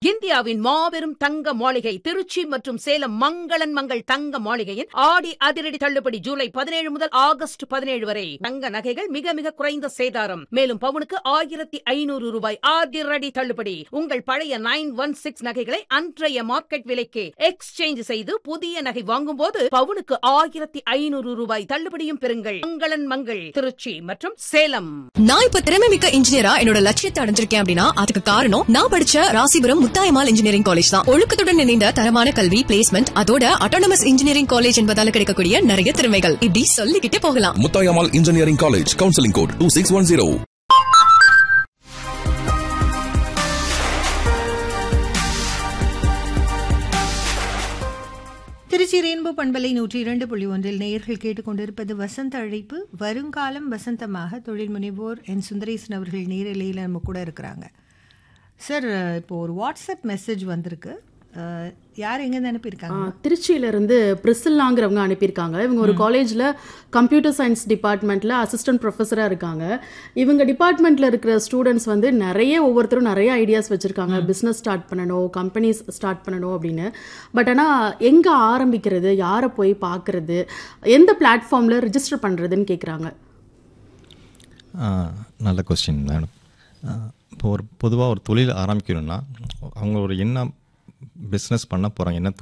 இந்தியாவின் மாபெரும் தங்க மாளிகை திருச்சி மற்றும் சேலம் மங்களன் மங்கள் தங்க மாளிகையின் ஆடி அதிரடி தள்ளுபடி ஜூலை பதினேழு முதல் ஆகஸ்ட் பதினேழு வரை தங்க நகைகள் மிக மிக குறைந்த சேதாரம் மேலும் பவுனுக்கு ஆயிரத்தி ஐநூறு ரூபாய் அதிரடி தள்ளுபடி உங்கள் பழைய நைன் ஒன் சிக்ஸ் நகைகளை அன்றைய மார்க்கெட் விலைக்கு எக்ஸ்சேஞ்ச் செய்து புதிய நகை வாங்கும்போது பவுனுக்கு ஆயிரத்தி ஐநூறு ரூபாய் தள்ளுபடியும் பெறுங்கள் மங்களன் மங்கள் திருச்சி மற்றும் சேலம் நான் இப்ப திறமை மிக்க இன்ஜினியரா என்னோட லட்சியத்தை அடைஞ்சிருக்கேன் அப்படின்னா அதுக்கு காரணம் நான் படிச்ச ராசிபுரம் முத்தாயமால் இன்ஜினியரிங் காலேஜ் தான் ஒழுக்கத்துடன் இணைந்த தரமான கல்வி பிளேஸ்மெண்ட் அதோட அட்டானமஸ் இன்ஜினியரிங் காலேஜ் என்பதால கிடைக்கக்கூடிய நிறைய திறமைகள் இப்படி சொல்லிக்கிட்டே போகலாம் Muthayammal engineering college counselling code two six one zero Trichy rainbow பண்பலை நூற்றி இரண்டு புள்ளி ஒன்றில் நேயர்கள் கேட்டுக்கொண்டிருப்பது வசந்த அழைப்பு வருங்காலம் வசந்தமாக தொழில் முனைவோர் என் சுந்தரேசன் அவர்கள் நேரலையில் நம்ம கூட இருக்கிறாங்க சார் இப்போ ஒரு வாட்ஸ்அப் மெசேஜ் வந்திருக்கு அஹ், யார் எங்கேருந்து அனுப்பியிருக்காங்க திருச்சியில இருந்து பிரிசில்லாங்கிறவங்க அனுப்பியிருக்காங்க இவங்க ஒரு காலேஜ்ல கம்ப்யூட்டர் சயின்ஸ் டிபார்ட்மெண்ட்ல அசிஸ்டன்ட் ப்ரொஃபஸரா இருக்காங்க இவங்க டிபார்ட்மெண்ட்ல இருக்கிற ஸ்டூடெண்ட்ஸ் வந்து நிறைய ஒவ்வொருத்தரும் நிறைய ஐடியாஸ் வச்சிருக்காங்க பிசினஸ் ஸ்டார்ட் பண்ணணும் கம்பெனிஸ் ஸ்டார்ட் பண்ணணும் அப்படின்னு பட் ஆனா எங்க ஆரம்பிக்கிறது யாரை போய் பார்க்கறது எந்த பிளாட்ஃபார்ம்ல ரிஜிஸ்டர் பண்றதுன்னு கேக்குறாங்க ஆ, நல்ல கொஸ்டின் மேடம் இப்போ ஒரு பொதுவாக ஒரு தொழில் ஆரம்பிக்கணும்னா அவங்க ஒரு என்ன பிஸ்னஸ் பண்ண போகிறாங்க என்ன